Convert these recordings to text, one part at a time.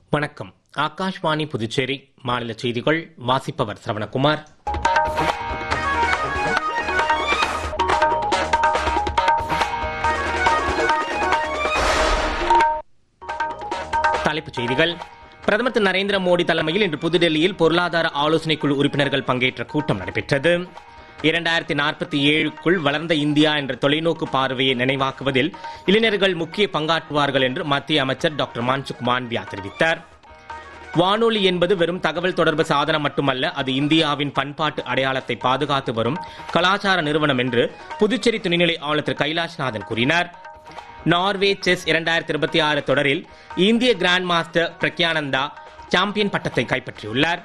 வணக்கம் ஆகாஷ்வாணி புதுச்சேரி மாநில செய்திகள் வாசிப்பவர் சரவணகுமார் தலைப்புச் செய்திகள் பிரதமர் திரு நரேந்திர மோடி தலைமையில் இன்று புதுடெல்லியில் பொருளாதார ஆலோசனைக் குழு உறுப்பினர்கள் பங்கேற்ற கூட்டம் நடைபெற்றது இரண்டாயிரத்தி நாற்பத்தி ஏழுக்குள் வளர்ந்த இந்தியா என்ற தொலைநோக்கு பார்வையை நினைவாக்குவதில் இளைஞர்கள் முக்கிய பங்காற்றுவார்கள் என்று மத்திய அமைச்சர் டாக்டர் மான்சுக் மாண்பியா தெரிவித்தார் வானொலி என்பது வெறும் தகவல் தொடர்பு சாதனம் மட்டுமல்ல அது இந்தியாவின் பண்பாட்டு அடையாளத்தை பாதுகாத்து வரும் கலாச்சார நிறுவனம் என்று புதுச்சேரி துணைநிலை ஆளுநர் திரு கைலாஷ்நாதன் கூறினார் நார்வே செஸ் இரண்டாயிரத்தி இருபத்தி ஆறு தொடரில் இந்திய கிராண்ட் மாஸ்டர் பிரக்யானந்தா சாம்பியன் பட்டத்தை கைப்பற்றியுள்ளார்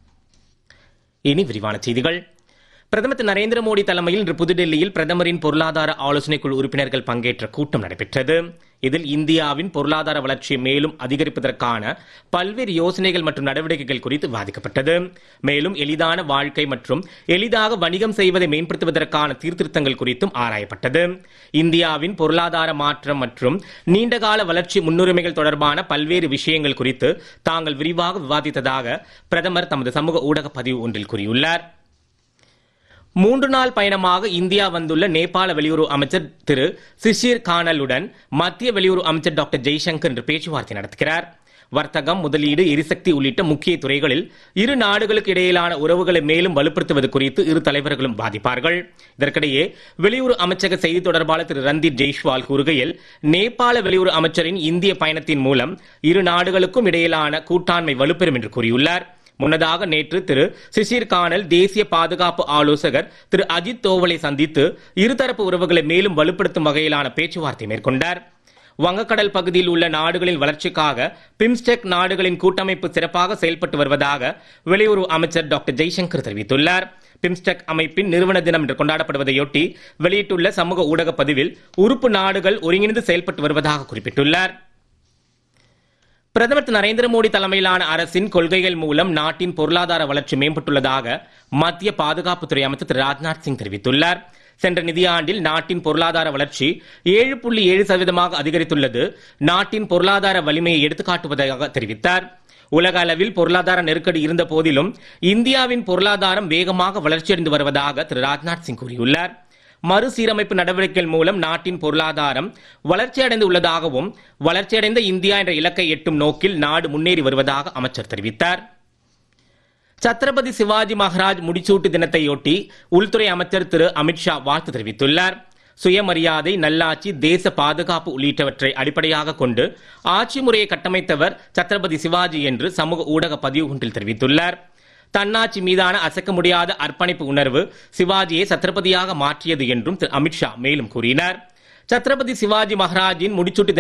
இனி விரிவான செய்திகள் பிரதமர் திரு நரேந்திர மோடி தலைமையில் இன்று புதுடெல்லியில் பிரதமரின் பொருளாதார ஆலோசனைக் குழு உறுப்பினர்கள் பங்கேற்ற கூட்டம் நடைபெற்றது இதில் இந்தியாவின் பொருளாதார வளர்ச்சியை மேலும் அதிகரிப்பதற்கான பல்வேறு யோசனைகள் மற்றும் நடவடிக்கைகள் குறித்து விவாதிக்கப்பட்டது மேலும் எளிதான வாழ்க்கை மற்றும் எளிதாக வணிகம் செய்வதை மேம்படுத்துவதற்கான சீர்திருத்தங்கள் குறித்தும் ஆராயப்பட்டது இந்தியாவின் பொருளாதார மாற்றம் மற்றும் நீண்டகால வளர்ச்சி முன்னுரிமைகள் தொடர்பான பல்வேறு விஷயங்கள் குறித்து தாங்கள் விரிவாக விவாதித்ததாக பிரதமர் தமது சமூக ஊடக பதிவு ஒன்றில் கூறியுள்ளார் மூன்று நாள் பயணமாக இந்தியா வந்துள்ள நேபாள வெளியுறவு அமைச்சர் திரு சிஷிர் கானலுடன் மத்திய வெளியுறவு அமைச்சர் டாக்டர் ஜெய்சங்கர் இன்று பேச்சுவார்த்தை நடத்துகிறார் வர்த்தகம் முதலீடு எரிசக்தி உள்ளிட்ட முக்கிய துறைகளில் இரு நாடுகளுக்கு இடையிலான உறவுகளை மேலும் வலுப்படுத்துவது குறித்து இரு தலைவர்களும் பாதிப்பார்கள் இதற்கிடையே வெளியுறவு அமைச்சக செய்தி தொடர்பாளர் திரு ரந்தீப் ஜெய்ஷ்வால் கூறுகையில் நேபாள வெளியுறவு அமைச்சரின் இந்திய பயணத்தின் மூலம் இரு நாடுகளுக்கும் இடையிலான கூட்டாண்மை வலுப்பெறும் என்று கூறியுள்ளார் முன்னதாக நேற்று திரு சிசிர் கானல் தேசிய பாதுகாப்பு ஆலோசகர் திரு அஜித் தோவலை சந்தித்து இருதரப்பு உறவுகளை மேலும் வலுப்படுத்தும் வகையிலான பேச்சுவார்த்தை மேற்கொண்டார் வங்கக்கடல் பகுதியில் உள்ள நாடுகளின் வளர்ச்சிக்காக பிம்ஸ்டெக் நாடுகளின் கூட்டமைப்பு சிறப்பாக செயல்பட்டு வருவதாக வெளியுறவு அமைச்சர் டாக்டர் ஜெய்சங்கர் தெரிவித்துள்ளார் பிம்ஸ்டெக் அமைப்பின் நிறுவன தினம் இன்று கொண்டாடப்படுவதையொட்டி வெளியிட்டுள்ள சமூக ஊடக பதிவில் உறுப்பு நாடுகள் ஒருங்கிணைந்து செயல்பட்டு வருவதாக குறிப்பிட்டுள்ளார் பிரதமர் திரு நரேந்திர மோடி தலைமையிலான அரசின் கொள்கைகள் மூலம் நாட்டின் பொருளாதார வளர்ச்சி மேம்பட்டுள்ளதாக மத்திய பாதுகாப்புத்துறை அமைச்சர் திரு ராஜ்நாத் சிங் தெரிவித்துள்ளார் சென்ற நிதியாண்டில் நாட்டின் பொருளாதார வளர்ச்சி ஏழு புள்ளி ஏழு சதவீதமாக அதிகரித்துள்ளது நாட்டின் பொருளாதார வலிமையை எடுத்துக்காட்டுவதாக தெரிவித்தார் உலக அளவில் பொருளாதார நெருக்கடி இருந்த போதிலும் இந்தியாவின் பொருளாதாரம் வேகமாக வளர்ச்சியடைந்து வருவதாக திரு ராஜ்நாத் சிங் கூறியுள்ளார் மறுசீரமைப்பு நடவடிக்கைகள் மூலம் நாட்டின் பொருளாதாரம் வளர்ச்சியடைந்து உள்ளதாகவும் வளர்ச்சியடைந்த இந்தியா என்ற இலக்கை எட்டும் நோக்கில் நாடு முன்னேறி வருவதாக அமைச்சர் தெரிவித்தார் சத்ரபதி சிவாஜி மகாராஜ் முடிசூட்டு தினத்தையொட்டி உள்துறை அமைச்சர் திரு அமித்ஷா வாழ்த்து தெரிவித்துள்ளார் சுயமரியாதை நல்லாட்சி தேச பாதுகாப்பு உள்ளிட்டவற்றை அடிப்படையாக கொண்டு ஆட்சி முறையை கட்டமைத்தவர் சத்ரபதி சிவாஜி என்று சமூக ஊடக பதிவு ஒன்றில் தெரிவித்துள்ளார் தன்னாட்சி மீதான அசைக்க முடியாத அர்ப்பணிப்பு உணர்வு சிவாஜியை சத்ரபதியாக மாற்றியது என்றும் திரு அமித்ஷா மேலும் கூறினார் சத்ரபதி சிவாஜி மகாராஜின் முடிசூட்டு